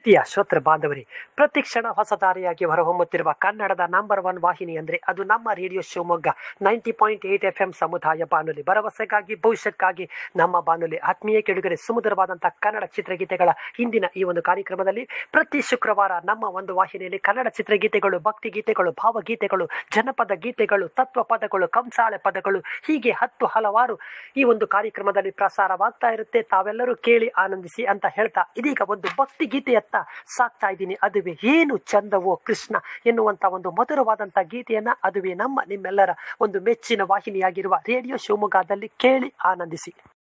ಪ್ರೀತಿಯ ಶ್ರೋತೃ ಬಾಂಧವರೇ ಪ್ರತಿಕ್ಷಣ ಹೊಸ ದಾರಿಯಾಗಿ ಹೊರಹೊಮ್ಮುತ್ತಿರುವ ಕನ್ನಡದ ನಂಬರ್ ಒನ್ ವಾಹಿನಿ ಅಂದ್ರೆ ಅದು ನಮ್ಮ radio Shivamogga ninety point eight F M ಸಮುದಾಯ ಬಾನುಲಿ ಭರವಸೆಗಾಗಿ ಭವಿಷ್ಯಕ್ಕಾಗಿ ನಮ್ಮ ಬಾನುಲಿ ಆತ್ಮೀಯ ಕೆಡುಗರೆ ಸುಮಧುರವಾದಂತಹ ಕನ್ನಡ ಚಿತ್ರಗೀತೆಗಳ ಹಿಂದಿನ ಈ ಒಂದು ಕಾರ್ಯಕ್ರಮದಲ್ಲಿ ಪ್ರತಿ ಶುಕ್ರವಾರ ನಮ್ಮ ಒಂದು ವಾಹಿನಿಯಲ್ಲಿ ಕನ್ನಡ ಚಿತ್ರಗೀತೆಗಳು ಭಕ್ತಿ ಗೀತೆಗಳು ಭಾವಗೀತೆಗಳು ಜನಪದ ಗೀತೆಗಳು ತತ್ವ ಪದಗಳು ಕಂಸಾಳೆ ಪದಗಳು ಹೀಗೆ ಹತ್ತು ಹಲವಾರು ಈ ಒಂದು ಕಾರ್ಯಕ್ರಮದಲ್ಲಿ ಪ್ರಸಾರವಾಗ್ತಾ ಇರುತ್ತೆ ತಾವೆಲ್ಲರೂ ಕೇಳಿ ಆನಂದಿಸಿ ಅಂತ ಹೇಳ್ತಾ ಇದೀಗ ಒಂದು ಭಕ್ತಿ ಗೀತೆಯತ್ತ ಸಾಕ್ತಾ ಇದ್ದೀನಿ ಅದುವೇ ಏನು ಚಂದವೋ ಕೃಷ್ಣ ಎನ್ನುವಂತ ಒಂದು ಮಧುರವಾದಂತ ಗೀತೆಯನ್ನ ಅದುವೇ ನಮ್ಮ ನಿಮ್ಮೆಲ್ಲರ ಒಂದು ಮೆಚ್ಚಿನ ವಾಹಿನಿಯಾಗಿರುವ ರೇಡಿಯೋ ಶಿವಮೊಗ್ಗದಲ್ಲಿ ಕೇಳಿ ಆನಂದಿಸಿ